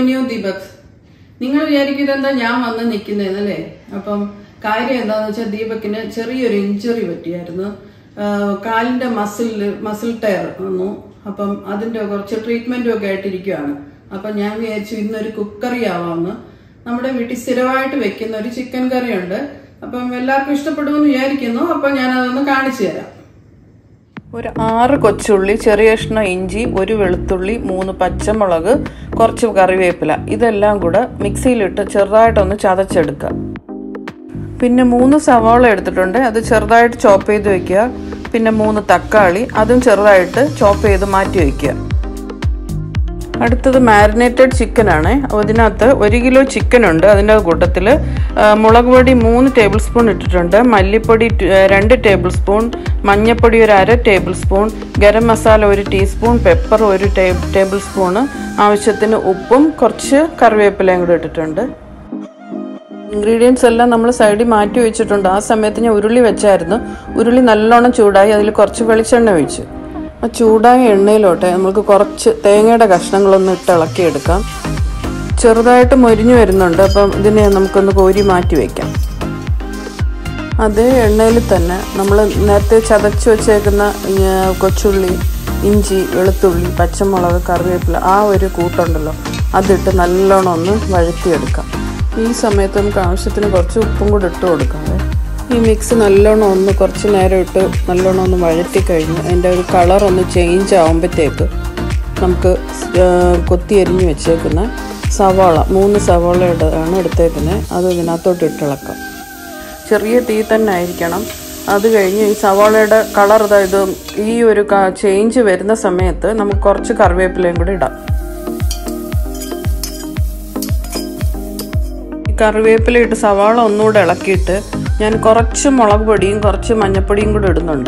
അഭിമന്യു ദീപക് നിങ്ങൾ വിചാരിക്കും ഇതെന്താ ഞാൻ വന്ന് നിൽക്കുന്നതെന്നല്ലേ അപ്പം കാര്യം എന്താന്ന് വെച്ചാൽ ദീപക്കിന് ചെറിയൊരു ഇഞ്ചുറി പറ്റിയായിരുന്നു ആഹ് കാലിന്റെ മസിൽ മസിൽ ടയർ വന്നു അപ്പം അതിന്റെ കുറച്ച് ട്രീറ്റ്മെന്റും ഒക്കെ ആയിട്ടിരിക്കുകയാണ് അപ്പം ഞാൻ വിചാരിച്ചു ഇന്നൊരു കുക്കറി ആവാമെന്ന് നമ്മുടെ വീട്ടിൽ സ്ഥിരമായിട്ട് വെക്കുന്ന ഒരു ചിക്കൻ കറി ഉണ്ട് അപ്പം എല്ലാവർക്കും ഇഷ്ടപ്പെടുമെന്ന് വിചാരിക്കുന്നു അപ്പം ഞാൻ അതൊന്ന് കാണിച്ചു തരാം ഒരു ആറ് കൊച്ചുള്ളി ചെറിയ കഷ്ണം ഇഞ്ചി ഒരു വെളുത്തുള്ളി മൂന്ന് പച്ചമുളക് കുറച്ച് കറിവേപ്പില ഇതെല്ലാം കൂടെ മിക്സിയിലിട്ട് ചെറുതായിട്ടൊന്ന് ചതച്ചെടുക്കുക പിന്നെ മൂന്ന് സവാള എടുത്തിട്ടുണ്ട് അത് ചെറുതായിട്ട് ചോപ്പ് ചെയ്ത് വെക്കുക പിന്നെ മൂന്ന് തക്കാളി അതും ചെറുതായിട്ട് ചോപ്പ് ചെയ്ത് മാറ്റി വയ്ക്കുക അടുത്തത് മാരിനേറ്റഡ് ചിക്കൻ ആണ് അതിനകത്ത് ഒരു കിലോ ചിക്കൻ ഉണ്ട് അതിൻ്റെ കൂട്ടത്തിൽ മുളക് പൊടി മൂന്ന് ടേബിൾ സ്പൂൺ ഇട്ടിട്ടുണ്ട് മല്ലിപ്പൊടി ട്- ആ, രണ്ട് ടേബിൾ സ്പൂൺ മഞ്ഞൾപ്പൊടി ഒരു അര ടേബിൾ സ്പൂൺ ഗരം മസാല ഒരു ടീസ്പൂൺ പെപ്പർ ഒരു ടേ- ടേബിൾ സ്പൂണ് ആവശ്യത്തിന് ഉപ്പും കുറച്ച് കറിവേപ്പിലയും കൂടെ ഇട്ടിട്ടുണ്ട് ഇൻഗ്രീഡിയൻസ് എല്ലാം നമ്മൾ സൈഡിൽ മാറ്റി വെച്ചിട്ടുണ്ട് ആ സമയത്ത് ഞാൻ ഉരുളി വെച്ചായിരുന്നു ഉരുളി നല്ലോണം ചൂടായി അതിൽ കുറച്ച് വെളിച്ചെണ്ണ ഒഴിച്ചു ആ ചൂടായ എണ്ണയിലോട്ടെ നമുക്ക് കുറച്ച് തേങ്ങയുടെ കഷ്ണങ്ങളൊന്ന് ഇട്ട് ഇളക്കിയെടുക്കാം ചെറുതായിട്ട് മൊരിഞ്ഞു വരുന്നുണ്ട് അപ്പം ഇതിനെ നമുക്കൊന്ന് കോരി മാറ്റി വയ്ക്കാം അതേ എണ്ണയിൽ തന്നെ നമ്മൾ നേരത്തെ ചതച്ച് വെച്ചേക്കുന്ന ആ, കൊച്ചുള്ളി ഇഞ്ചി വെളുത്തുള്ളി പച്ചമുളക് കറിവേപ്പില ആ ഒരു കൂട്ടുണ്ടല്ലോ അതിട്ട് നല്ലോണം ഒന്ന് വഴറ്റിയെടുക്കാം ഈ സമയത്ത് നമുക്ക് ആവശ്യത്തിന് കുറച്ച് ഉപ്പും കൂടെ ഇട്ട് കൊടുക്കാവേ ഈ മിക്സ് നല്ലോണം ഒന്ന് കുറച്ച് നേരം ഇട്ട് നല്ലോണം ഒന്ന് വഴറ്റി കഴിഞ്ഞ് അതിൻ്റെ ഒരു കളർ ഒന്ന് ചേഞ്ച് ആകുമ്പോഴത്തേക്ക് നമുക്ക് ആ, കൊത്തി അരിഞ്ഞ് വെച്ചേക്കുന്ന സവാള മൂന്ന് സവാളയുടെ ആണ് എടുത്തേക്കുന്നത് അത് ഇതിനകത്തോട്ട് ഇട്ടിളക്കാം ചെറിയ തീ തന്നെ ആയിരിക്കണം അത് കഴിഞ്ഞ് ഈ സവാളയുടെ കളർ അതായത് ഈ ഒരു ചേഞ്ച് വരുന്ന സമയത്ത് നമുക്ക് കുറച്ച് കറിവേപ്പിലയും കൂടി ഇടാം ഈ കറിവേപ്പില ഇട്ട് സവാള ഒന്നുകൂടെ ഇളക്കിയിട്ട് ഞാൻ കുറച്ച് മുളക് പൊടിയും കുറച്ച് മഞ്ഞപ്പൊടിയും കൂടെ ഇടുന്നുണ്ട്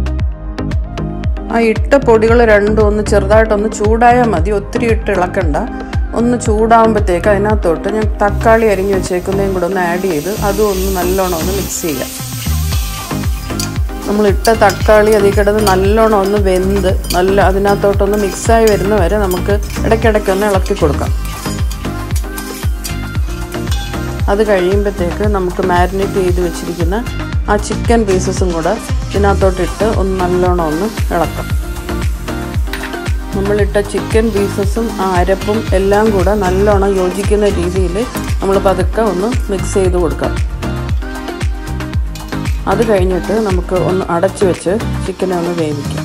ആ ഇട്ട പൊടികൾ രണ്ടും ഒന്ന് ചെറുതായിട്ടൊന്ന് ചൂടായാൽ മതി ഒത്തിരി ഇട്ട് ഇളക്കണ്ട ഒന്ന് ചൂടാകുമ്പോഴത്തേക്ക് അതിനകത്തോട്ട് ഞാൻ തക്കാളി അരിഞ്ഞ് വെച്ചേക്കുന്നതും കൂടെ ഒന്ന് ആഡ് ചെയ്ത് അതും ഒന്ന് നല്ലോണം ഒന്ന് മിക്സ് ചെയ്യാം നമ്മൾ ഇട്ട തക്കാളി അതിൽ കിടന്ന് നല്ലോണം ഒന്ന് വെന്ത് നല്ല അതിനകത്തോട്ടൊന്ന് മിക്സായി വരുന്ന വരെ നമുക്ക് ഇടയ്ക്കിടയ്ക്കൊന്ന് ഇളക്കി കൊടുക്കാം അത് കഴിയുമ്പോഴത്തേക്ക് നമുക്ക് മാരിനേറ്റ് ചെയ്ത് വെച്ചിരിക്കുന്ന ആ ചിക്കൻ പീസസും കൂടെ ഇതിനകത്തോട്ടിട്ട് ഒന്ന് നല്ലോണം ഒന്ന് ഇളക്കാം നമ്മളിട്ട ചിക്കൻ പീസസും ആ അരപ്പും എല്ലാം കൂടെ നല്ലോണം യോജിക്കുന്ന രീതിയിൽ നമ്മൾ പതുക്കെ ഒന്ന് മിക്സ് ചെയ്ത് കൊടുക്കാം അത് കഴിഞ്ഞിട്ട് നമുക്ക് ഒന്ന് അടച്ചു വെച്ച് ചിക്കനെ ഒന്ന് വേവിക്കാം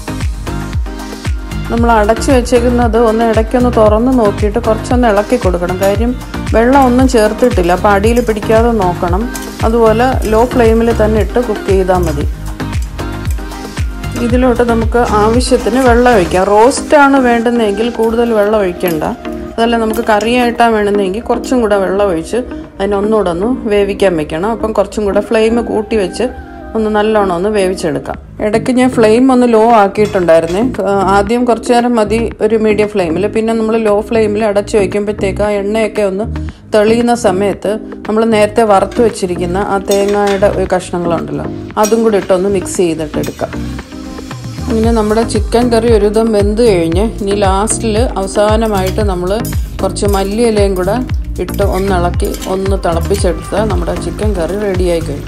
നമ്മൾ അടച്ചു വെച്ചേക്കുന്നത് ഒന്ന് ഇടയ്ക്കൊന്ന് തുറന്ന് നോക്കിയിട്ട് കുറച്ചൊന്ന് ഇളക്കി കൊടുക്കണം കാര്യം വെള്ളം ഒന്നും ചേർത്തിട്ടില്ല അപ്പോൾ അടിയിൽ പിടിക്കാതെ നോക്കണം അതുപോലെ ലോ ഫ്ലെയിമിൽ തന്നെ ഇട്ട് കുക്ക് ചെയ്താൽ മതി ഇതിലോട്ട് നമുക്ക് ആവശ്യത്തിന് വെള്ളം ഒഴിക്കാം റോസ്റ്റാണ് വേണ്ടുന്നതെങ്കിൽ കൂടുതൽ വെള്ളം ഒഴിക്കണ്ട അതല്ല നമുക്ക് കറിയായിട്ടാണ് വേണമെന്നെങ്കിൽ കുറച്ചും കൂടെ വെള്ളം ഒഴിച്ച് അതിനൊന്നുകൂടെ ഒന്ന് വേവിക്കാൻ വെക്കണം അപ്പം കുറച്ചും കൂടെ ഫ്ലെയിം കൂട്ടി വെച്ച് ഒന്ന് നല്ലോണം ഒന്ന് വേവിച്ചെടുക്കാം ഇടയ്ക്ക് ഞാൻ ഫ്ലെയിം ഒന്ന് ലോ ആക്കിയിട്ടുണ്ടായിരുന്നേ ആ, ആദ്യം കുറച്ച് നേരം മതി ഒരു മീഡിയം ഫ്ലെയിമിൽ പിന്നെ നമ്മൾ ലോ ഫ്ലെയിമിൽ അടച്ചു വയ്ക്കുമ്പോഴത്തേക്ക് ആ എണ്ണയൊക്കെ ഒന്ന് തെളിയുന്ന സമയത്ത് നമ്മൾ നേരത്തെ വറുത്ത് വെച്ചിരിക്കുന്ന ആ തേങ്ങയുടെ ഒരു കഷ്ണങ്ങളുണ്ടല്ലോ അതും കൂടി ഇട്ടൊന്ന് മിക്സ് ചെയ്തിട്ട് എടുക്കാം ഇങ്ങനെ നമ്മുടെ ചിക്കൻ കറി ഒരുവിധം വെന്ത് കഴിഞ്ഞ് ഇനി ലാസ്റ്റിൽ അവസാനമായിട്ട് നമ്മൾ കുറച്ച് മല്ലിയിലയും കൂടെ ഇട്ട് ഒന്ന് ഇളക്കി ഒന്ന് തിളപ്പിച്ചെടുത്താൽ നമ്മുടെ ചിക്കൻ കറി റെഡിയായി കഴിഞ്ഞു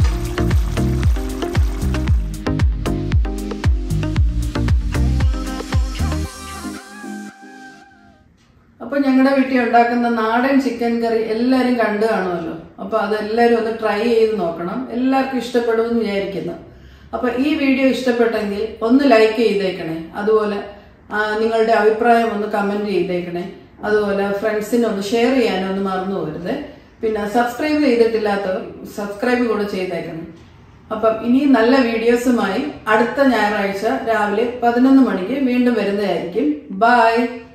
അപ്പൊ ഞങ്ങളുടെ വീട്ടിൽ ഉണ്ടാക്കുന്ന നാടൻ ചിക്കൻ കറി എല്ലാവരും കണ്ടു കാണുമല്ലോ അപ്പൊ അതെല്ലാവരും ഒന്ന് ട്രൈ ചെയ്ത് നോക്കണം എല്ലാവർക്കും ഇഷ്ടപ്പെടുമെന്ന് വിചാരിക്കുന്നു അപ്പൊ ഈ വീഡിയോ ഇഷ്ടപ്പെട്ടെങ്കിൽ ഒന്ന് ലൈക്ക് ചെയ്തേക്കണേ അതുപോലെ ആ, നിങ്ങളുടെ അഭിപ്രായം ഒന്ന് കമന്റ് ചെയ്തേക്കണേ അതുപോലെ ഫ്രണ്ട്സിന് ഒന്ന് ഷെയർ ചെയ്യാനും ഒന്ന് മറന്നു പോകരുത് പിന്നെ സബ്സ്ക്രൈബ് ചെയ്തിട്ടില്ലാത്തവർ സബ്സ്ക്രൈബ് കൂടെ ചെയ്തേക്കണം അപ്പം ഇനി നല്ല വീഡിയോസുമായി അടുത്ത ഞായറാഴ്ച രാവിലെ പതിനൊന്ന് മണിക്ക് വീണ്ടും വരുന്നതായിരിക്കും ബൈ